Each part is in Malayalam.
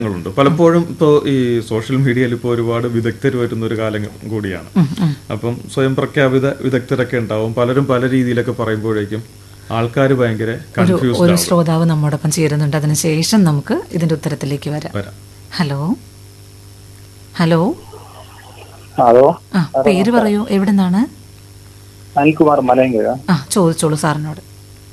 ങ്ങളുണ്ട് പലപ്പോഴും ഇപ്പോൾ ഈ സോഷ്യൽ മീഡിയയിൽ ഇപ്പോൾ ഒരുപാട് വിദഗ്ധർ വരുന്ന ഒരു കാലം കൂടിയാണ് അപ്പം സ്വയം പ്രഖ്യാപിത വിദഗ്ധരൊക്കെ ഉണ്ടാവും പലരും പല രീതിയിലൊക്കെ പറയുമ്പോഴേക്കും ആൾക്കാർ ഭയങ്കര കൺഫ്യൂസ്ഡ് ഒരു ശ്രോതാവ് നമ്മോടൊപ്പം ചേരുന്നുണ്ട് അതിനുശേഷം നമുക്ക് ഇതിന്റെ ഉത്തരത്തിലേക്ക് വരാം വരാം ഹലോ ഹലോ ഹലോ ആ പേര് പറയൂ എവിടെ നിന്നാണ് അനിൽകുമാർ മലയങ്കര ആ ചോദിച്ചോളൂ സാറിനോട്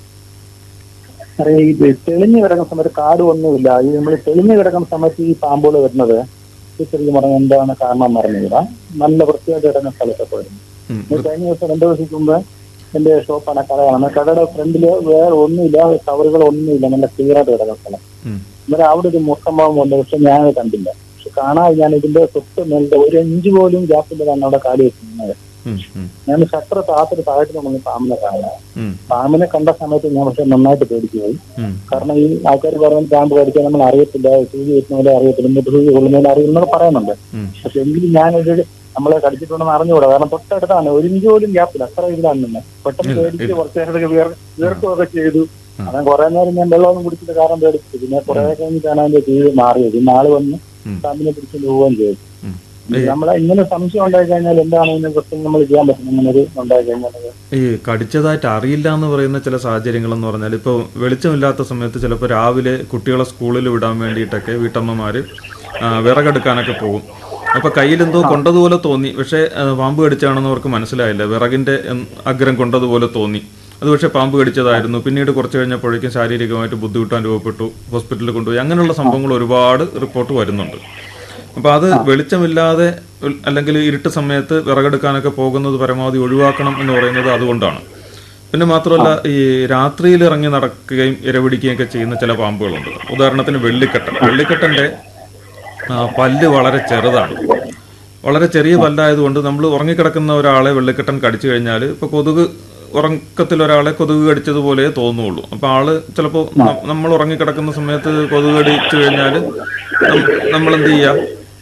സാറേ ഈ തെളിഞ്ഞു കിടക്കുന്ന സമയത്ത് കാട് ഒന്നുമില്ല ഈ നമ്മൾ തെളിഞ്ഞു കിടക്കുന്ന സമയത്ത് ഈ പാമ്പുകൾ വരുന്നത് ഈ ചെറിയ പറഞ്ഞ എന്താണ് കാരണം അറിഞ്ഞില്ല നല്ല വൃത്തിയായിട്ട് കിടക്കുന്ന സ്ഥലത്തൊക്കെ വരുന്നു ഉം. ഇത് കഴിഞ്ഞ ദിവസം രണ്ടു ദിവസം മുമ്പ് എന്റെ ഷോപ്പാണ് കടയാണ് കടയുടെ ഫ്രണ്ടില് വേറെ ഒന്നുമില്ല കവറുകൾ ഒന്നുമില്ല നല്ല ക്ലിയർ ആയിട്ട് കിടക്കുന്ന സ്ഥലം ഉം. അന്നേരം അവിടെ ഒരു മുഖംഭാവം ഉണ്ട് പക്ഷെ ഞാനത് കണ്ടില്ല പക്ഷെ കാണാതെ ഞാൻ ഇതിന്റെ തൊട്ട് മേലത്തെ ഒരു ഇഞ്ച് പോലും ഗ്യാപ്പില്ലാതാണ് അവിടെ കാടി വെച്ചിരുന്നത് ഉം, ഉം, ഞാൻ ഷട്ടർ താത്തൊരു താഴത്ത് നമ്മൾ പാമ്പിനെ കാണുക ഉം, പാമ്പിനെ കണ്ട സമയത്ത് ഞാൻ പക്ഷെ നന്നായിട്ട് പേടിച്ചു പോയി ഉം. കാരണം ഈ ആൾക്കാർ പറയുന്നത് പാമ്പ് കടിക്കാൻ നമ്മൾ അറിയത്തില്ല സൂചി വെക്കുന്നവരെ അറിയത്തില്ല എന്നിട്ട് സൂചി കൊള്ളുന്നതിന് അറിയുന്നത് പറയുന്നുണ്ട് ഉം. പക്ഷെ എങ്കിലും ഞാനൊരു നമ്മളെ കടിച്ചിട്ടുണ്ടെന്ന് അറിഞ്ഞുകൂടാ കാരണം തൊട്ടടുത്താണ് ഒരു ഇഞ്ച് പോലും ഗ്യാപ്പില്ല അത്ര ഇതിലാണ് നിന്ന് പെട്ടെന്ന് ഇല്ല, പേടിച്ച് ഇല്ല. കുറച്ച് നേരത്തേക്ക് വിയർ വിയർക്കുകയൊക്കെ ചെയ്തു അങ്ങനെ കുറെ നേരം ഞാൻ വെള്ളമൊന്നും കുടിച്ചിട്ട് കാരണം പേടിച്ചു പിന്നെ കുറെ കഴിഞ്ഞിട്ടാണ് അതിന്റെ ജീവിതം മാറിയത് പിന്നെ ആള് വന്ന് ഉം. പാമ്പിനെ പിടിച്ചുകൊണ്ട് പോവുകയും ചെയ്തു ഉം. നമ്മളെ ഇങ്ങനെ സംശയം ഉണ്ടായി കഴിഞ്ഞാൽ എന്താണ് ഇതിനെ കുറിച്ച് നമ്മൾ ചെയ്യാൻ പറ്റും ഇങ്ങനെ ഒരു ഉണ്ടായി കഴിഞ്ഞാൽ ഈ കടിച്ചതായിട്ട് അറിയില്ല എന്ന് പറയുന്ന ചില സാഹചര്യങ്ങൾ എന്ന് പറഞ്ഞാൽ ഇപ്പോൾ വെളിച്ചമില്ലാത്ത സമയത്ത് ചിലപ്പോൾ രാവിലെ കുട്ടികളെ സ്കൂളിൽ വിടാൻ വേണ്ടിയിട്ടൊക്കെ വീട്ടമ്മമാർ വിറകെടുക്കാനൊക്കെ പോകും അപ്പോൾ കയ്യിലെന്തോ കൊണ്ടതുപോലെ തോന്നി പക്ഷേ ആ, പാമ്പ് കടിച്ചാണെന്ന് അവർക്ക് മനസ്സിലായില്ല വിറകിൻ്റെ ഉം, അഗ്രം കൊണ്ടതുപോലെ തോന്നി അത് പക്ഷേ പാമ്പ് കടിച്ചതായിരുന്നു പിന്നീട് കുറച്ച് കഴിഞ്ഞപ്പോഴേക്കും ശാരീരികമായിട്ട് ബുദ്ധിമുട്ട് അനുഭവപ്പെട്ടു ഹോസ്പിറ്റലിൽ കൊണ്ടുപോയി അങ്ങനെയുള്ള സംഭവങ്ങൾ ഒരുപാട് റിപ്പോർട്ട് വരുന്നുണ്ട് അപ്പോൾ അത് വെളിച്ചമില്ലാതെ ഉൾ- അല്ലെങ്കിൽ ഇരുട്ട് സമയത്ത് വിറകെടുക്കാനൊക്കെ പോകുന്നത് പരമാവധി ഒഴിവാക്കണം എന്ന് പറയുന്നത് അതുകൊണ്ടാണ് പിന്നെ മാത്രമല്ല ഈ രാത്രിയിൽ ഇറങ്ങി നടക്കുകയും ഇരപിടിക്കുകയും ഒക്കെ ചെയ്യുന്ന ചില പാമ്പുകളുണ്ട് ഉദാഹരണത്തിന് വെള്ളിക്കെട്ടൻ വെള്ളിക്കെട്ടൻ്റെ ആ, പല്ല് വളരെ ചെറുതാണ് വളരെ ചെറിയ പല്ലായതുകൊണ്ട് നമ്മൾ ഉറങ്ങിക്കിടക്കുന്ന ഒരാളെ വെള്ളിക്കെട്ടൻ കടിച്ചു കഴിഞ്ഞാൽ ഇപ്പോൾ കൊതുക് ഉറക്കത്തിൽ ഒരാളെ കൊതുക് കടിച്ചതുപോലെ തോന്നുള്ളൂ അപ്പോൾ ആള് ചിലപ്പോൾ നമ്മൾ ഉറങ്ങിക്കിടക്കുന്ന സമയത്ത് കൊതുക് കടിച്ചു കഴിഞ്ഞാൽ നമ്മൾ എന്ത് ചെയ്യുക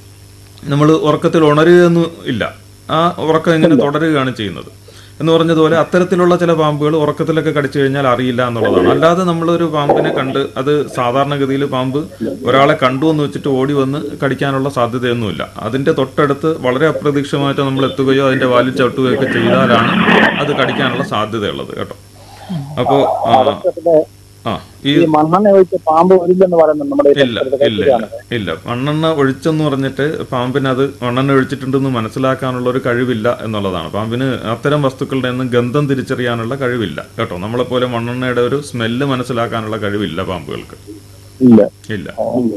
നമ്മൾ ഉറക്കത്തിൽ ഉണരുകയൊന്നും ഇല്ല ആ ഉറക്കം ഇങ്ങനെ തുടരുകയാണ് ചെയ്യുന്നത് എന്ന് പറഞ്ഞതുപോലെ അത്തരത്തിലുള്ള ചില പാമ്പുകൾ ഉറക്കത്തിലൊക്കെ കടിച്ചു കഴിഞ്ഞാൽ അറിയില്ല എന്നുള്ളതാണ് അല്ലാതെ നമ്മളൊരു പാമ്പിനെ കണ്ട് അത് സാധാരണഗതിയിൽ പാമ്പ് ഒരാളെ കണ്ടു എന്ന് വെച്ചിട്ട് ഓടി വന്ന് കടിക്കാനുള്ള സാധ്യതയൊന്നുമില്ല അതിന്റെ തൊട്ടടുത്ത് വളരെ അപ്രതീക്ഷിതമായിട്ട് നമ്മൾ എത്തുകയോ അതിന്റെ വാലിൽ ചവിട്ടുകയോ ഒക്കെ ചെയ്താലാണ് അത് കടിക്കാനുള്ള സാധ്യതയുള്ളത് കേട്ടോ അപ്പോൾ ആ ഈ ഈ മണ്ണെണ്ണ ഒഴിച്ച് പാമ്പ് വരില്ലെന്ന് പറയുന്നത് നമ്മുടെ ഈ ഇല്ല പരിസരത്തൊക്കെ ഇല്ല ഇല്ല ഇല്ല മണ്ണെണ്ണ ഒഴിച്ചെന്ന് പറഞ്ഞിട്ട് പാമ്പിന് അത് മണ്ണെണ്ണ ഒഴിച്ചിട്ടുണ്ടെന്ന് മനസ്സിലാക്കാനുള്ള ഒരു കഴിവില്ല എന്നുള്ളതാണ് പാമ്പിന് അത്തരം വസ്തുക്കളുടെ ഒന്നും ഗന്ധം തിരിച്ചറിയാനുള്ള കഴിവില്ല കേട്ടോ നമ്മളെ പോലെ മണ്ണെണ്ണയുടെ ഒരു സ്മെല്ല് മനസ്സിലാക്കാനുള്ള കഴിവില്ല പാമ്പുകൾക്ക് ഇല്ല ഇല്ല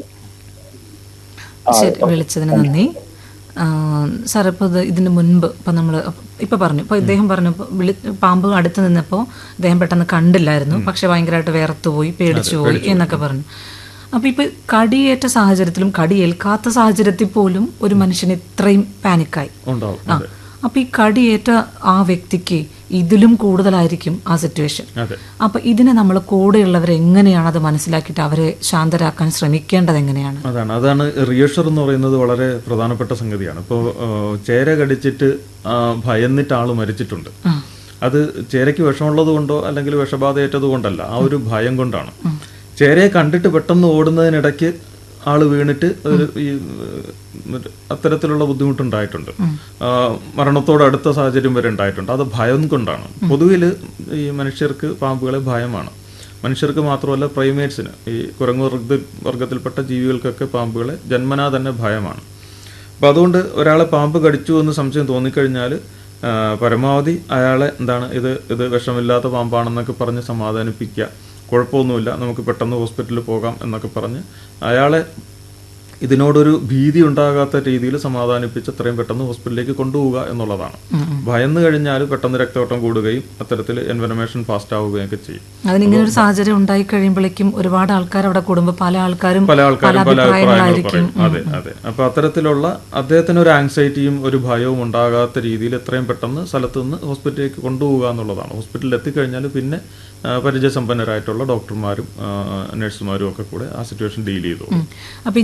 ശരി വിളിച്ചതിന് നന്ദി ആ, സാർ ഇപ്പോൾ ഇത് ഇതിന് മുൻപ് ഇപ്പം നമ്മൾ ഇപ്പം പറഞ്ഞു ഇപ്പോൾ ഇദ്ദേഹം പറഞ്ഞപ്പോൾ വിളി പാമ്പ് അടുത്ത് നിന്നപ്പോൾ ഇദ്ദേഹം പെട്ടെന്ന് കണ്ടില്ലായിരുന്നു പക്ഷെ ഭയങ്കരമായിട്ട് വേർത്തുപോയി പേടിച്ചു പോയി എന്നൊക്കെ പറഞ്ഞു അപ്പോൾ ഇപ്പോൾ കടിയേറ്റ സാഹചര്യത്തിലും കടിയേൽക്കാത്ത സാഹചര്യത്തിൽ പോലും ഒരു മനുഷ്യന് ഇത്രയും പാനിക്കായി ഉണ്ടാവും ആ അപ്പോൾ ഈ കടിയേറ്റ ആ വ്യക്തിക്ക് ഇതിലും കൂടുതലായിരിക്കും ആ സിറ്റുവേഷൻ അതെ അപ്പൊ ഇതിനെ നമ്മൾ കൂടെയുള്ളവർ എങ്ങനെയാണ് അത് മനസ്സിലാക്കിയിട്ട് അവരെ ശാന്തരാക്കാൻ ശ്രമിക്കേണ്ടത് എങ്ങനെയാണ് അതാണ് അതാണ് റിയഷർ എന്ന് പറയുന്നത് വളരെ പ്രധാനപ്പെട്ട സംഗതിയാണ് ഇപ്പോൾ ചേര കടിച്ചിട്ട് ആ, ഭയന്നിട്ട് ആൾ മരിച്ചിട്ടുണ്ട് അത് ചേരയ്ക്ക് വിഷമുള്ളത് കൊണ്ടോ അല്ലെങ്കിൽ വിഷബാധയേറ്റത് കൊണ്ടല്ല ആ ഒരു ഭയം കൊണ്ടാണ് ചേരയെ കണ്ടിട്ട് പെട്ടെന്ന് ഓടുന്നതിനിടയ്ക്ക് ആള് വീണിട്ട് ഒരു ഈ ഏഹ്, മറ്റേ അത്തരത്തിലുള്ള ബുദ്ധിമുട്ടുണ്ടായിട്ടുണ്ട് ആ, മരണത്തോട് അടുത്ത സാഹചര്യം വരെ ഉണ്ടായിട്ടുണ്ട് അത് ഭയം കൊണ്ടാണ് പൊതുവിൽ ഈ മനുഷ്യർക്ക് പാമ്പുകളെ ഭയമാണ് മനുഷ്യർക്ക് മാത്രമല്ല പ്രൈമേറ്റ്സിന് ഈ കുരങ്ങു വർഗ വർഗത്തിൽപ്പെട്ട ജീവികൾക്കൊക്കെ പാമ്പുകളെ ജന്മനാ തന്നെ ഭയമാണ് അപ്പം അതുകൊണ്ട് ഒരാളെ പാമ്പ് കടിച്ചു എന്ന് സംശയം തോന്നിക്കഴിഞ്ഞാൽ പരമാവധി അയാളെ എന്താണ് ഇത് ഇത് വിഷമില്ലാത്ത പാമ്പാണെന്നൊക്കെ പറഞ്ഞ് സമാധാനിപ്പിക്കുക കുഴപ്പമൊന്നുമില്ല നമുക്ക് പെട്ടെന്ന് ഹോസ്പിറ്റലിൽ പോകാം എന്നൊക്കെ പറഞ്ഞ് അയാളെ ഇതിനോടൊരു ഭീതി ഉണ്ടാകാത്ത രീതിയിൽ സമാധാനിപ്പിച്ച് എത്രയും പെട്ടെന്ന് ഹോസ്പിറ്റലിലേക്ക് കൊണ്ടുപോവുക എന്നുള്ളതാണ് ഭയന്ന് കഴിഞ്ഞാൽ പെട്ടെന്ന് രക്തയോട്ടം കൂടുകയും അത്തരത്തിൽ എൻവനമേഷൻ ഫാസ്റ്റ് ആവുകയും ഒക്കെ ചെയ്യും അതിനിങ്ങനെ ഒരു സാഹചര്യം ഉണ്ടായി കഴിയുമ്പോഴേക്കും ഒരുപാട് ആൾക്കാർ അവിടെ കൂടുമ്പോൾ പല ആൾക്കാരും പല ആൾക്കാരും പല അഭിപ്രായങ്ങൾ അഭിപ്രായങ്ങളായിരിക്കും പറയും അതെ അതെ അപ്പൊ അത്തരത്തിലുള്ള അദ്ദേഹത്തിന് ഒരു ആങ്സൈറ്റിയും ഒരു ഭയവും ഉണ്ടാകാത്ത രീതിയിൽ എത്രയും പെട്ടെന്ന് സ്ഥലത്ത് നിന്ന് ഹോസ്പിറ്റലിലേക്ക് കൊണ്ടുപോവുക എന്നുള്ളതാണ് ഹോസ്പിറ്റലിൽ എത്തിക്കഴിഞ്ഞാൽ പിന്നെ ആ, പരിചയസമ്പന്നരായിട്ടുള്ള ഡോക്ടർമാരും ആ, നഴ്സുമാരും ഒക്കെ കൂടെ ആ സിറ്റുവേഷൻ ഡീൽ ചെയ്തു ഉം. അപ്പൊ ഇനി നമുക്ക്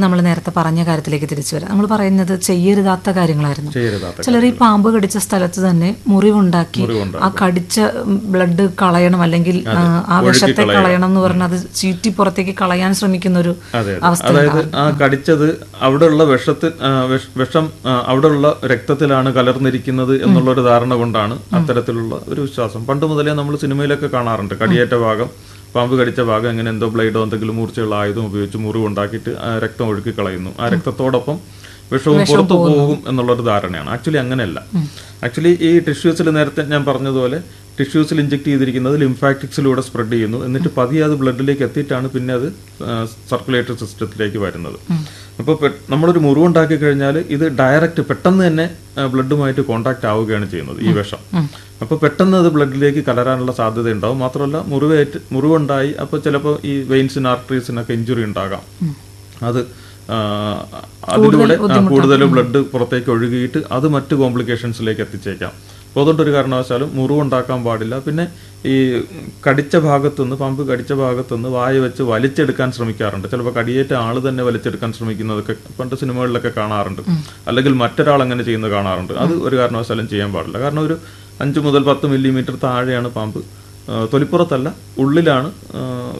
നമ്മൾ നേരത്തെ പറഞ്ഞ കാര്യത്തിലേക്ക് തിരിച്ചു വരാം നമ്മൾ പറയുന്നത് ചെയ്യരുതാത്ത കാര്യങ്ങളായിരുന്നു ചെയ്യരുതാത്ത ചിലർ ഈ പാമ്പ് കടിച്ച സ്ഥലത്ത് തന്നെ മുറിവുണ്ടാക്കി ആ കടിച്ച ബ്ലഡ് കളയണം അല്ലെങ്കിൽ ആ, ആ വിഷത്തെ കളയണം എന്ന് പറഞ്ഞാൽ അത് ചീറ്റി പുറത്തേക്ക് കളയാൻ ശ്രമിക്കുന്ന ഒരു അതെ അവസ്ഥ അതായത് ആ കടിച്ചത് അവിടെയുള്ള വിഷത്തിൽ ആ, വിഷ- വിഷം ആ, അവിടെയുള്ള രക്തത്തിലാണ് കലർന്നിരിക്കുന്നത് എന്നുള്ളൊരു ധാരണ കൊണ്ടാണ് അത്തരത്തിലുള്ള ഒരു വിശ്വാസം പണ്ട് മുതലേ നമ്മൾ സിനിമയിലൊക്കെ കാണാറുണ്ട് കടിയേറ്റ ഭാഗം പാമ്പ് കടിച്ച ഭാഗം എങ്ങനെ എന്തോ ബ്ലേഡോ എന്തെങ്കിലും മൂർച്ചയുള്ള ആയുധം ഉപയോഗിച്ച് മുറിവ് ഉണ്ടാക്കിയിട്ട് ആ രക്തം ഒഴുക്കി കളയുന്നു ആ രക്തത്തോടൊപ്പം വിഷവും പുറത്തു പോകും എന്നുള്ളൊരു ധാരണയാണ് ആക്ച്വലി അങ്ങനെയല്ല ആക്ച്വലി ഈ ടിഷ്യൂസിൽ നേരത്തെ ഞാൻ പറഞ്ഞതുപോലെ ടിഷ്യൂസിൽ ഇഞ്ചെക്ട് ചെയ്തിരിക്കുന്നത് ലിംഫാറ്റിക്സിലൂടെ സ്പ്രെഡ് ചെയ്യുന്നു എന്നിട്ട് പതിയെ അത് ബ്ലഡിലേക്ക് എത്തിയിട്ടാണ് പിന്നെ അത് സർക്കുലേറ്ററി സിസ്റ്റത്തിലേക്ക് വരുന്നത് അപ്പോൾ നമ്മളൊരു മുറിവുണ്ടാക്കി കഴിഞ്ഞാൽ ഇത് ഡയറക്റ്റ് പെട്ടെന്ന് തന്നെ ബ്ലഡുമായിട്ട് കോണ്ടാക്ട് ആവുകയാണ് ചെയ്യുന്നത് ഈ വിഷം അപ്പോൾ പെട്ടെന്ന് അത് ബ്ലഡിലേക്ക് കലരാനുള്ള സാധ്യത ഉണ്ടാവും മാത്രമല്ല മുറിവേറ്റ് മുറിവുണ്ടായി അപ്പോൾ ചിലപ്പോൾ ഈ വെയിൻസിന് ആർട്ടറീസിനൊക്കെ ഇഞ്ചുറി ഉണ്ടാകാം അത് ആ, അതിലൂടെ ആ, കൂടുതൽ ബ്ലഡ് പുറത്തേക്ക് ഒഴുകിയിട്ട് അത് മറ്റ് കോംപ്ലിക്കേഷൻസിലേക്ക് എത്തിച്ചേക്കാം അപ്പോൾ അതുകൊണ്ട് ഒരു കാരണവശാലും മുറിവുണ്ടാക്കാൻ പാടില്ല പിന്നെ ഈ കടിച്ച ഭാഗത്തുനിന്ന് പമ്പ് കടിച്ച ഭാഗത്തുനിന്ന് വായ വെച്ച് വലിച്ചെടുക്കാൻ ശ്രമിക്കാറുണ്ട് ചിലപ്പോൾ കടിയേറ്റ ആള് തന്നെ വലിച്ചെടുക്കാൻ ശ്രമിക്കുന്നതൊക്കെ പണ്ട് സിനിമകളിലൊക്കെ കാണാറുണ്ട് അല്ലെങ്കിൽ മറ്റൊരാൾ അങ്ങനെ ചെയ്യുന്നത് കാണാറുണ്ട് അത് ഒരു കാരണവശാലും ചെയ്യാൻ പാടില്ല കാരണം ഒരു അഞ്ച് മുതൽ പത്ത് മില്ലിമീറ്റർ താഴെയാണ് പാമ്പ് ആ, തൊലിപ്പുറത്തല്ല ഉള്ളിലാണ് ആ,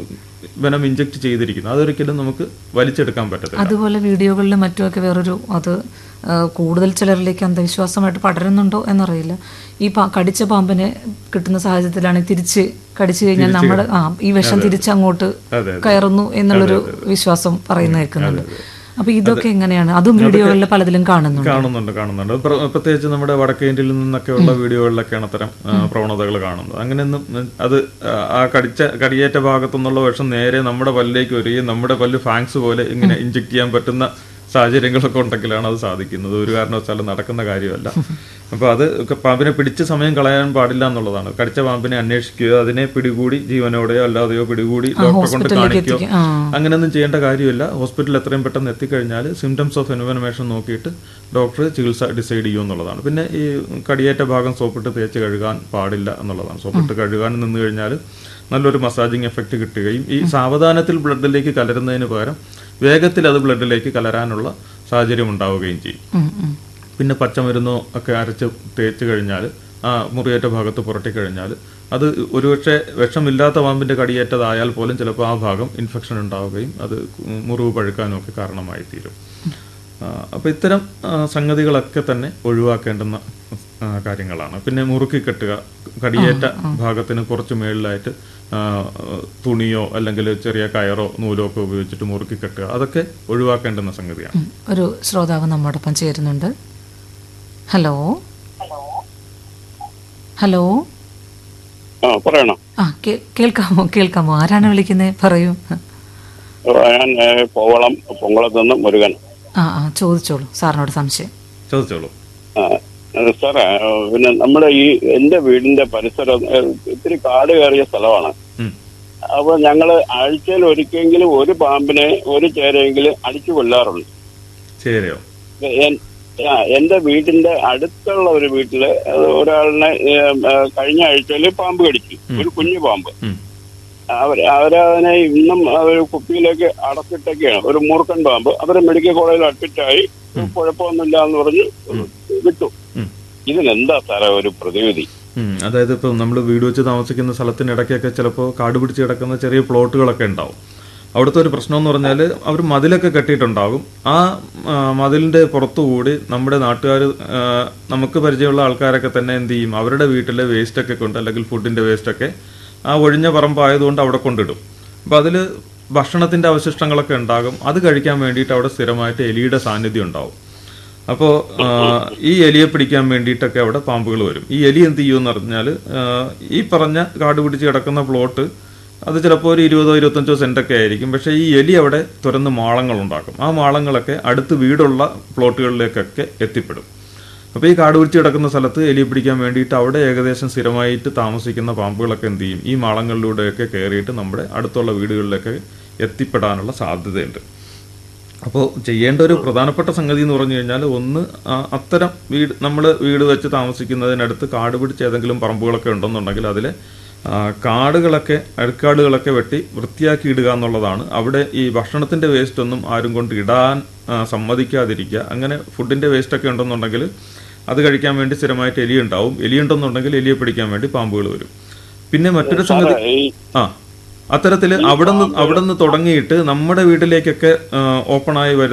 വെനം ഇഞ്ചെക്ട് ചെയ്തിരിക്കുന്നത് അതൊരിക്കലും നമുക്ക് വലിച്ചെടുക്കാൻ പറ്റത്തില്ല അതുപോലെ വീഡിയോകളിലും മറ്റുമൊക്കെ വേറൊരു അത് ആ, കൂടുതൽ ചിലരിലേക്ക് അന്ധവിശ്വാസമായിട്ട് പടരുന്നുണ്ടോ എന്നറിയില്ല ഈ പാ കടിച്ച പാമ്പിനെ കിട്ടുന്ന സാഹചര്യത്തിലാണ് തിരിച്ച് കടിച്ചു കഴിഞ്ഞാൽ നമ്മൾ ആ ഈ വിഷം തിരിച്ച് അങ്ങോട്ട് അതെ, കയറുന്നു എന്നുള്ളൊരു വിശ്വാസം പറയുന്ന കേൾക്കുന്നുണ്ട് അപ്പൊ ഇതൊക്കെ എങ്ങനെയാണ് അതും വീഡിയോകളിൽ പലതിലും കാണുന്നുണ്ട് കാണുന്നുണ്ട് കാണുന്നുണ്ട് പ്ര- പ്രത്യേകിച്ച് നമ്മുടെ വടക്കേ ഇന്ത്യയിൽ നിന്നൊക്കെ ഉള്ള വീഡിയോകളിലൊക്കെയാണ് അത്തരം പ്രവണതകൾ കാണുന്നത് അങ്ങനെയൊന്നും ഉം, അത് ആ, ആ കടിച്ച കടിയേറ്റ ഭാഗത്തുനിന്നുള്ള വിഷം നേരെ നമ്മുടെ പല്ലിലേക്ക് വരികയും നമ്മുടെ പല്ല് ഫാങ്സ് പോലെ ഇങ്ങനെ ഇഞ്ചെക്ട് ചെയ്യാൻ പറ്റുന്ന സാഹചര്യങ്ങളൊക്കെ ഉണ്ടെങ്കിലാണ് അത് സാധിക്കുന്നത് ഒരു കാരണവശാലും നടക്കുന്ന കാര്യമല്ല അപ്പൊ അത് ഒക്കെ പാമ്പിനെ പിടിച്ച് സമയം കളയാൻ പാടില്ല എന്നുള്ളതാണ് കടിച്ച പാമ്പിനെ അന്വേഷിക്കുക അതിനെ പിടികൂടി ജീവനോടെയോ അല്ലാതെയോ പിടികൂടി ഡോക്ടറെ കൊണ്ട് കാണിക്കുകയോ ആ അങ്ങനെയൊന്നും ചെയ്യേണ്ട കാര്യമില്ല ഹോസ്പിറ്റലിൽ എത്രയും പെട്ടെന്ന് എത്തിക്കഴിഞ്ഞാൽ സിംറ്റംസ് ഓഫ് എൻവനമേഷൻ നോക്കിയിട്ട് ഡോക്ടർ ചികിത്സ ഡിസൈഡ് ചെയ്യും എന്നുള്ളതാണ് പിന്നെ ഈ കടിയേറ്റ ഭാഗം സോപ്പിട്ട് തേച്ച് കഴുകാൻ പാടില്ല എന്നുള്ളതാണ് സോപ്പിട്ട് കഴുകാൻ നിന്ന് കഴിഞ്ഞാൽ നല്ലൊരു മസാജിങ് എഫക്റ്റ് കിട്ടുകയും ഈ സാവധാനത്തിൽ ബ്ലഡിലേക്ക് കലരുന്നതിന് പകരം വേഗത്തിൽ അത് ബ്ലഡിലേക്ക് കലരാനുള്ള സാഹചര്യം ഉണ്ടാവുകയും ചെയ്യും ഉം, ഉം. പിന്നെ പച്ചമരുന്നോ ഒക്കെ അരച്ച് തേച്ച് കഴിഞ്ഞാൽ ആ മുറിയേറ്റ ഭാഗത്ത് പുരട്ടി കഴിഞ്ഞാൽ അത് ഒരുപക്ഷെ വിഷമില്ലാത്ത പാമ്പിന്റെ കടിയേറ്റതായാൽ പോലും ചിലപ്പോൾ ആ ഭാഗം ഇൻഫെക്ഷൻ ഉണ്ടാവുകയും അത് മുറിവ് പഴുക്കാനും ഒക്കെ കാരണമായി തീരും ആ, അപ്പോൾ ഇത്തരം ആ, സംഗതികളൊക്കെ തന്നെ ഒഴിവാക്കേണ്ടുന്ന ആ, കാര്യങ്ങളാണ് പിന്നെ മുറുക്കി കെട്ടുക കടിയേറ്റ ഭാഗത്തിന് കുറച്ച് മേളിലായിട്ട് ആ, തുണിയോ അല്ലെങ്കിൽ ചെറിയ കയറോ നൂലോ ഒക്കെ ഉപയോഗിച്ചിട്ട് മുറുക്കി കെട്ടുക അതൊക്കെ ഒഴിവാക്കേണ്ടുന്ന സംഗതിയാണ് ഉം. ഒരു ശ്രോതാവ് നമ്മോടൊപ്പം ചേരുന്നുണ്ട് ഹലോ ഹലോ ആ പറയണം ആ കേ- കേൾക്കാമോ കേൾക്കാമോ ആരാണ് വിളിക്കുന്നത് പറയൂ ഞാൻ ഏ, കോവളം പൊങ്കുളത്ത് നിന്ന് മുരുകൻ ആ ആ ചോദിച്ചോളൂ സാറിനോട് സംശയം ചോദിച്ചോളൂ ആ, ഏ, സാറേ ഏ, പിന്നെ നമ്മുടെ ഈ എന്റെ വീടിന്റെ പരിസരം ഏ, ഇത്തിരി കാട് കയറിയ സ്ഥലമാണ് ഉം. അപ്പൊ ഞങ്ങള് ആഴ്ചയിൽ ഒരിക്കലെങ്കിലും ഒരു പാമ്പിനെ ഒരു ചേരെങ്കിലും അടിച്ചു കൊല്ലാറുണ്ട് ശരിയോ എൻ- ആ, എന്റെ വീടിന്റെ അടുത്തുള്ള ഒരു വീട്ടില് അത് ഒരാളിനെ ഏ, ഏ, കഴിഞ്ഞ ആഴ്ചയിൽ പാമ്പ് കടിച്ചു ഒരു കുഞ്ഞു പാമ്പ് ഉം. അവർ അവരതിനെ ഇന്നും ഒരു കുപ്പിയിലേക്ക് അടച്ചിട്ടൊക്കെയാണ് ഒരു മൂർഖൻ പാമ്പ് അവരെ മെഡിക്കൽ കോളേജിൽ അഡ്മിറ്റായി കുഴപ്പമൊന്നുമില്ല എന്ന് പറഞ്ഞ് വിട്ടു ഉം. ഇതിനെന്താ സാറേ ഒരു പ്രതിവിധി ഉം. അതായത് ഇപ്പം നമ്മൾ വീട് വെച്ച് താമസിക്കുന്ന സ്ഥലത്തിനിടയ്ക്കൊക്കെ ചിലപ്പോൾ കാട് പിടിച്ച് കിടക്കുന്ന ചെറിയ പ്ലോട്ടുകളൊക്കെ ഉണ്ടാവും അവിടുത്തെ ഒരു പ്രശ്നം എന്ന് പറഞ്ഞാൽ അവർ മതിലൊക്കെ കെട്ടിയിട്ടുണ്ടാകും ആ ആ, മതിലിന്റെ പുറത്തുകൂടി നമ്മുടെ നാട്ടുകാർ നമുക്ക് പരിചയമുള്ള ആൾക്കാരൊക്കെ തന്നെ എന്ത് ചെയ്യും അവരുടെ വീട്ടിലെ വേസ്റ്റ് ഒക്കെ കൊണ്ട് അല്ലെങ്കിൽ ഫുഡിന്റെ വേസ്റ്റ് ഒക്കെ ആ ഒഴിഞ്ഞ പറമ്പായതുകൊണ്ട് അവിടെ കൊണ്ടിടും അപ്പം അതിൽ ഭക്ഷണത്തിന്റെ അവശിഷ്ടങ്ങളൊക്കെ ഉണ്ടാകും അത് കഴിക്കാൻ വേണ്ടിയിട്ട് അവിടെ സ്ഥിരമായിട്ട് എലിയുടെ സാന്നിധ്യം ഉണ്ടാവും അപ്പോൾ ഈ എലിയെ പിടിക്കാൻ വേണ്ടിയിട്ടൊക്കെ അവിടെ പാമ്പുകൾ വരും ഈ എലി എന്ത് ചെയ്യുമെന്ന് പറഞ്ഞാൽ ഈ പറഞ്ഞ കാട് പിടിച്ച് കിടക്കുന്ന പ്ലോട്ട് അത് ചിലപ്പോൾ ഒരു ഇരുപതോ ഇരുപത്തഞ്ചോ സെന്റൊക്കെ ആയിരിക്കും പക്ഷേ ഈ എലി അവിടെ തുറന്ന് മാളങ്ങൾ ഉണ്ടാക്കും ആ മാളങ്ങളൊക്കെ അടുത്ത് വീടുള്ള പ്ലോട്ടുകളിലേക്കൊക്കെ എത്തിപ്പെടും അപ്പോൾ ഈ കാട് പിടിച്ച് കിടക്കുന്ന സ്ഥലത്ത് എലിയെ പിടിക്കാൻ വേണ്ടിയിട്ട് അവിടെ ഏകദേശം സ്ഥിരമായിട്ട് താമസിക്കുന്ന പാമ്പുകളൊക്കെ എന്ത് ചെയ്യും ഈ മാളങ്ങളിലൂടെയൊക്കെ കയറിയിട്ട് നമ്മുടെ അടുത്തുള്ള വീടുകളിലൊക്കെ എത്തിപ്പെടാനുള്ള സാധ്യതയുണ്ട് അപ്പോൾ ചെയ്യേണ്ട ഒരു പ്രധാനപ്പെട്ട സംഗതി എന്ന് പറഞ്ഞു കഴിഞ്ഞാൽ ഒന്ന് ആ, അത്തരം വീട് നമ്മൾ വീട് വെച്ച് താമസിക്കുന്നതിനടുത്ത് കാട് പിടിച്ച് ഏതെങ്കിലും പറമ്പുകളൊക്കെ ഉണ്ടെന്നുണ്ടെങ്കിൽ അതിലെ ആ, കാടുകളൊക്കെ അഴുക്കാടുകളൊക്കെ വെട്ടി വൃത്തിയാക്കി ഇടുക എന്നുള്ളതാണ് അവിടെ ഈ ഭക്ഷണത്തിന്റെ വേസ്റ്റ് ഒന്നും ആരും കൊണ്ട് ഇടാൻ ആ, സമ്മതിക്കാതിരിക്കുക അങ്ങനെ ഫുഡിന്റെ വേസ്റ്റ് ഒക്കെ ഉണ്ടെന്നുണ്ടെങ്കിൽ അത് കഴിക്കാൻ വേണ്ടി സ്ഥിരമായിട്ട് എലി ഉണ്ടാവും എലി ഉണ്ടെന്നുണ്ടെങ്കിൽ എലിയെ പിടിക്കാൻ വേണ്ടി പാമ്പുകൾ വരും പിന്നെ മറ്റൊരു സംഗതി ഈ ആ അത്തരത്തിൽ അവിടെ നിന്ന് അവിടെ നിന്ന് തുടങ്ങിയിട്ട് നമ്മുടെ വീട്ടിലേക്കൊക്കെ ഓപ്പണായി വരുന്ന